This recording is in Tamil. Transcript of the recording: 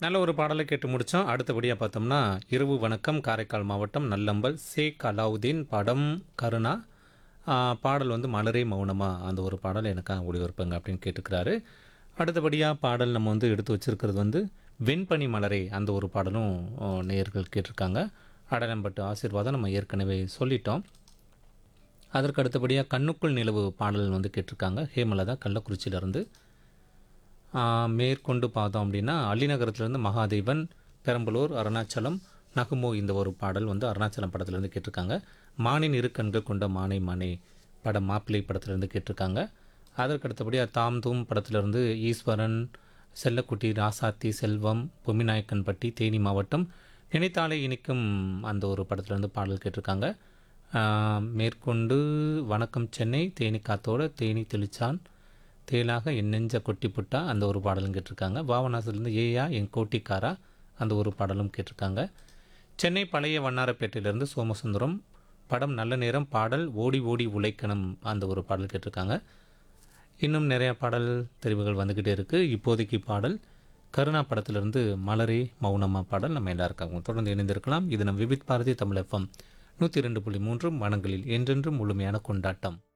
நல்ல ஒரு பாடலை கேட்டு முடித்தோம் அடுத்தபடியாக பார்த்தோம்னா இரவு வணக்கம் காரைக்கால் மாவட்டம் நல்லம்பல் ஷேக் அலாவுதீன் படம் கருணா ஆ, பாடல் வந்து மலரே மௌனமா அந்த ஒரு பாடல் எனக்காக ஒளிபரப்புங்க அப்படின்னு கேட்டுக்கிறாரு அடுத்தபடியாக பாடல் நம்ம வந்து எடுத்து வச்சிருக்கிறது வந்து வெண்பனி மலரே அந்த ஒரு பாடலும் ஆ, நேயர்கள் கேட்டிருக்காங்க அடலம்பட்டு ஆசீர்வாதம் நம்ம ஏற்கனவே சொல்லிட்டோம் அதற்கு அடுத்தபடியாக கண்ணுக்குள் நிலவு பாடல் வந்து கேட்டிருக்காங்க ஹேமலதா கள்ளக்குறிச்சியிலேருந்து மேற்கொண்டு பார்த்தோம் அப்படின்னா அள்ளிநகரத்துலேருந்து மகாதேவன் பெரம்பலூர் அருணாச்சலம் நகுமோ இந்த ஒரு பாடல் வந்து அருணாச்சலம் படத்துலேருந்து கேட்டிருக்காங்க மானின் இரு கண்கள் கொண்ட மானை மானே படம் மாப்பிள்ளை படத்துலேருந்து கேட்டிருக்காங்க அதற்கு அடுத்தபடியாக தாம் தூம் படத்துலேருந்து ஈஸ்வரன் செல்லக்குட்டி ராசாத்தி செல்வம் பொம்மிநாயக்கன்பட்டி தேனி மாவட்டம் நினைத்தாலே இனிக்கும் அந்த ஒரு படத்துலேருந்து பாடல் கேட்டிருக்காங்க ஆஹ், மேற்கொண்டு வணக்கம் சென்னை தேனி காத்தோட தேனி தெளிச்சான் தேலாக என் நெஞ்ச கொட்டி புட்டா அந்த ஒரு பாடலும் கேட்டிருக்காங்க பாவனாசிலேருந்து ஏயா என் கோட்டிக்காரா அந்த ஒரு பாடலும் கேட்டிருக்காங்க சென்னை பழைய வண்ணாரப்பேட்டையிலேருந்து சோமசுந்தரம் படம் நல்ல நேரம் பாடல் ஓடி ஓடி உழைக்கணும் அந்த ஒரு பாடல் கேட்டிருக்காங்க இன்னும் நிறைய பாடல் தெரிவுகள் வந்துக்கிட்டே இருக்குது இப்போதைக்கு பாடல் கருணா படத்திலிருந்து மலரே மௌனமா பாடல் நம்ம எல்லாருக்காகவும் தொடர்ந்து இணைந்திருக்கலாம் இது நம் விபித் பாரதி தமிழ் எஃப்எம் நூற்றி ரெண்டு புள்ளி மூன்று மனங்களில் என்றென்றும் முழுமையான கொண்டாட்டம்